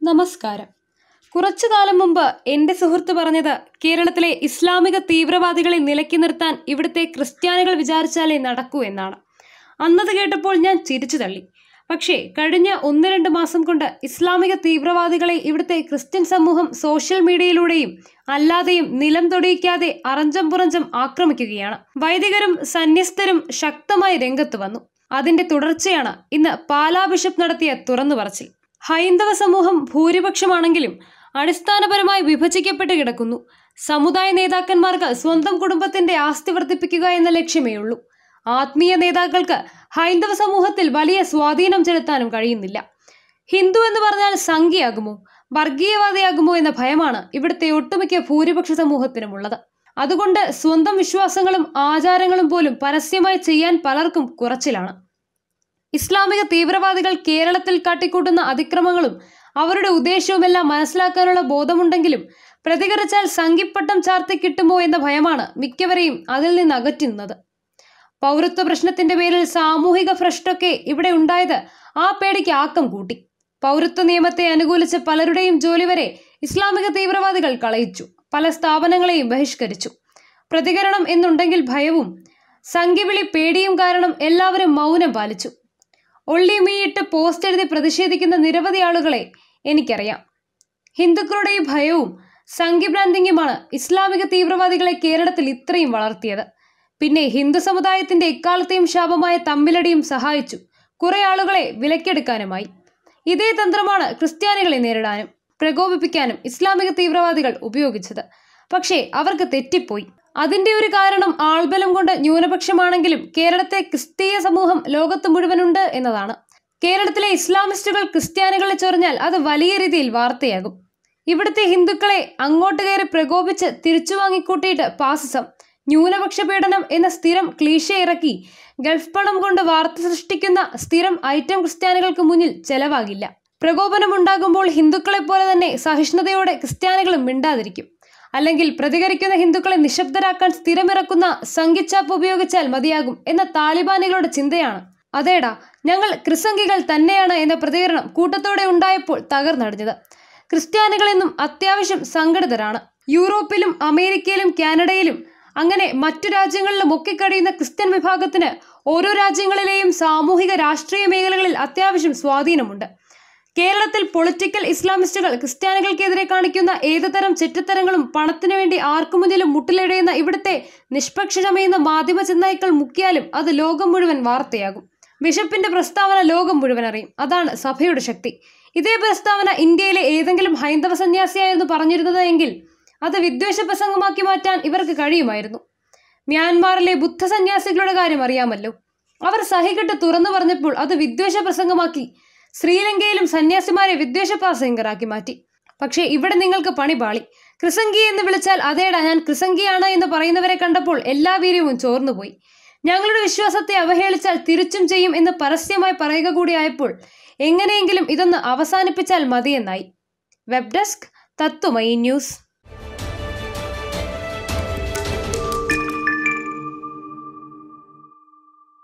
നമസ്കാരം കുറച്ചു കാലം മുമ്പ് എൻ്റെ സുഹൃത്ത് പറഞ്ഞത് കേരളത്തിലെ ഇസ്ലാമിക തീവ്രവാദികളെ നിലയ്ക്ക് നിർത്താൻ ഇവിടുത്തെ ക്രിസ്ത്യാനികൾ വിചാരിച്ചാലേ നടക്കൂ എന്നാണ് അന്നത് കേട്ടപ്പോൾ ഞാൻ ചിരിച്ചു തള്ളി പക്ഷേ കഴിഞ്ഞ ഒന്ന് രണ്ട് മാസം കൊണ്ട് ഇസ്ലാമിക തീവ്രവാദികളെ ഇവിടുത്തെ ക്രിസ്ത്യൻ സമൂഹം സോഷ്യൽ മീഡിയയിലൂടെയും അല്ലാതെയും നിലം തൊടിയിക്കാതെ അറഞ്ചം പുറഞ്ചം ആക്രമിക്കുകയാണ് വൈദികരും സന്യസ്തരും ശക്തമായി രംഗത്ത് വന്നു അതിന്റെ തുടർച്ചയാണ് ഇന്ന് പാലാ ബിഷപ്പ് നടത്തിയ തുറന്നു പറച്ചിൽ ഹൈന്ദവ സമൂഹം ഭൂരിപക്ഷമാണെങ്കിലും അടിസ്ഥാനപരമായി വിഭജിക്കപ്പെട്ട് കിടക്കുന്നു സമുദായ നേതാക്കന്മാർക്ക് സ്വന്തം കുടുംബത്തിന്റെ ആസ്തി വർദ്ധിപ്പിക്കുക എന്ന ലക്ഷ്യമേ ഉള്ളൂ ആത്മീയ നേതാക്കൾക്ക് ഹൈന്ദവ സമൂഹത്തിൽ വലിയ സ്വാധീനം ചെലുത്താനും കഴിയുന്നില്ല ഹിന്ദു എന്ന് പറഞ്ഞാൽ സംഖ്യയാകുമോ വർഗീയവാദിയാകുമോ എന്ന ഭയമാണ് ഇവിടുത്തെ ഒട്ടുമിക്ക ഭൂരിപക്ഷ സമൂഹത്തിനുമുള്ളത് അതുകൊണ്ട് സ്വന്തം വിശ്വാസങ്ങളും ആചാരങ്ങളും പോലും പരസ്യമായി ചെയ്യാൻ പലർക്കും കുറച്ചിലാണ് ഇസ്ലാമിക തീവ്രവാദികൾ കേരളത്തിൽ കാട്ടിക്കൂട്ടുന്ന അതിക്രമങ്ങളും അവരുടെ ഉദ്ദേശവുമെല്ലാം മനസ്സിലാക്കാനുള്ള ബോധമുണ്ടെങ്കിലും പ്രതികരിച്ചാൽ സംഘിപ്പട്ടം ചാർത്തി കിട്ടുമോ എന്ന ഭയമാണ് മിക്കവരെയും അതിൽ നിന്ന് അകറ്റി നിന്നത് പൗരത്വ പ്രശ്നത്തിന്റെ പേരിൽ സാമൂഹിക ഭ്രഷ്ടൊക്കെ ഇവിടെ ഉണ്ടായത് ആ പേടിക്ക് ആക്കം കൂട്ടി പൗരത്വ നിയമത്തെ അനുകൂലിച്ച പലരുടെയും ജോലി വരെ ഇസ്ലാമിക തീവ്രവാദികൾ കളയിച്ചു പല സ്ഥാപനങ്ങളെയും ബഹിഷ്കരിച്ചു പ്രതികരണം എന്നുണ്ടെങ്കിൽ ഭയവും സംഘിവിളി പേടിയും കാരണം എല്ലാവരും മൗനം പാലിച്ചു ഒള്ളി മീയിട്ട് പോസ്റ്റ് എഴുതി പ്രതിഷേധിക്കുന്ന നിരവധി ആളുകളെ എനിക്കറിയാം ഹിന്ദുക്കളുടെ ഈ ഭയവും സംഘി ബ്രാൻഡിങ്ങുമാണ് ഇസ്ലാമിക തീവ്രവാദികളെ കേരളത്തിൽ ഇത്രയും വളർത്തിയത് പിന്നെ ഹിന്ദു സമുദായത്തിന്റെ എക്കാലത്തെയും ശാപമായ തമ്മിലടിയും സഹായിച്ചു കുറെ ആളുകളെ വിലക്കെടുക്കാനുമായി ഇതേ തന്ത്രമാണ് ക്രിസ്ത്യാനികളെ നേരിടാനും പ്രകോപിപ്പിക്കാനും ഇസ്ലാമിക തീവ്രവാദികൾ ഉപയോഗിച്ചത് പക്ഷേ അവർക്ക് തെറ്റിപ്പോയി അതിന്റെ ഒരു കാരണം ആൾബലം കൊണ്ട് ന്യൂനപക്ഷമാണെങ്കിലും കേരളത്തെ ക്രിസ്തീയ സമൂഹം ലോകത്ത് മുഴുവനുണ്ട് എന്നതാണ് കേരളത്തിലെ ഇസ്ലാമിസ്റ്റുകൾ ക്രിസ്ത്യാനികളെ ചൊറിഞ്ഞാൽ അത് വലിയ രീതിയിൽ വാർത്തയാകും ഇവിടുത്തെ ഹിന്ദുക്കളെ അങ്ങോട്ട് കയറി പ്രകോപിച്ച് തിരിച്ചു വാങ്ങിക്കൂട്ടിയിട്ട് പാസിസം ന്യൂനപക്ഷ പീഡനം എന്ന സ്ഥിരം ക്ലീശ ഇറക്കി ഗൾഫ് പണം കൊണ്ട് വാർത്ത സൃഷ്ടിക്കുന്ന സ്ഥിരം ഐറ്റം ക്രിസ്ത്യാനികൾക്ക് മുന്നിൽ ചെലവാകില്ല പ്രകോപനം ഉണ്ടാകുമ്പോൾ ഹിന്ദുക്കളെ പോലെ തന്നെ സഹിഷ്ണുതയോടെ ക്രിസ്ത്യാനികളും മിണ്ടാതിരിക്കും അല്ലെങ്കിൽ പ്രതികരിക്കുന്ന ഹിന്ദുക്കളെ നിശബ്ദരാക്കാൻ സ്ഥിരമിറക്കുന്ന സംഘിച്ചാപ്പ് ഉപയോഗിച്ചാൽ മതിയാകും എന്ന താലിബാനികളുടെ ചിന്തയാണ് അതേടാ ഞങ്ങൾ ക്രിസംഗികൾ തന്നെയാണ് എന്ന പ്രതികരണം കൂട്ടത്തോടെ ഉണ്ടായപ്പോൾ തകർന്നടിഞ്ഞത് ക്രിസ്ത്യാനികളെന്നും അത്യാവശ്യം സംഘടിതരാണ് യൂറോപ്പിലും അമേരിക്കയിലും കാനഡയിലും അങ്ങനെ മറ്റു രാജ്യങ്ങളിലും ഒക്കെ കഴിയുന്ന ക്രിസ്ത്യൻ വിഭാഗത്തിന് ഓരോ രാജ്യങ്ങളിലെയും സാമൂഹിക രാഷ്ട്രീയ മേഖലകളിൽ അത്യാവശ്യം സ്വാധീനമുണ്ട് കേരളത്തിൽ പൊളിറ്റിക്കൽ ഇസ്ലാമിസ്റ്റുകൾ ക്രിസ്ത്യാനികൾക്കെതിരെ കാണിക്കുന്ന ഏതുതരം ചെറ്റത്തരങ്ങളും പണത്തിനു വേണ്ടി ആർക്കു മുന്നിലും മുട്ടിലിടയുന്ന ഇവിടുത്തെ നിഷ്പക്ഷമയുന്ന മാധ്യമ ചെന്നായ്ക്കൾ മുക്കിയാലും അത് ലോകം മുഴുവൻ വാർത്തയാകും ബിഷപ്പിന്റെ പ്രസ്താവന ലോകം മുഴുവൻ അറിയും അതാണ് സഭയുടെ ശക്തി ഇതേ പ്രസ്താവന ഇന്ത്യയിലെ ഏതെങ്കിലും ഹൈന്ദവ സന്യാസിയായിരുന്നു പറഞ്ഞിരുന്നത് എങ്കിൽ അത് വിദ്വേഷ പ്രസംഗമാക്കി മാറ്റാൻ ഇവർക്ക് കഴിയുമായിരുന്നു മ്യാൻമാറിലെ ബുദ്ധ സന്യാസികളുടെ കാര്യം അറിയാമല്ലോ അവർ സഹികെട്ട് തുറന്നു പറഞ്ഞപ്പോൾ അത് വിദ്വേഷ പ്രസംഗമാക്കി ശ്രീലങ്കയിലും സന്യാസിമാരെ വിദ്വേഷ പ്രസംഗരാക്കി മാറ്റി പക്ഷേ ഇവിടെ നിങ്ങൾക്ക് പണി പാളി ക്രിസംഗി എന്ന് വിളിച്ചാൽ അതേടാ ഞാൻ ക്രിസംഗിയാണ് എന്ന് പറയുന്നവരെ കണ്ടപ്പോൾ എല്ലാ വീര്യവും ചോർന്നുപോയി ഞങ്ങളുടെ വിശ്വാസത്തെ അവഹേളിച്ചാൽ തിരിച്ചും ചെയ്യും എന്ന് പരസ്യമായി പറയുക കൂടിയായപ്പോൾ എങ്ങനെയെങ്കിലും ഇതൊന്ന് അവസാനിപ്പിച്ചാൽ മതിയെന്നായി വെബ് ഡെസ്ക് തത്വമയി ന്യൂസ്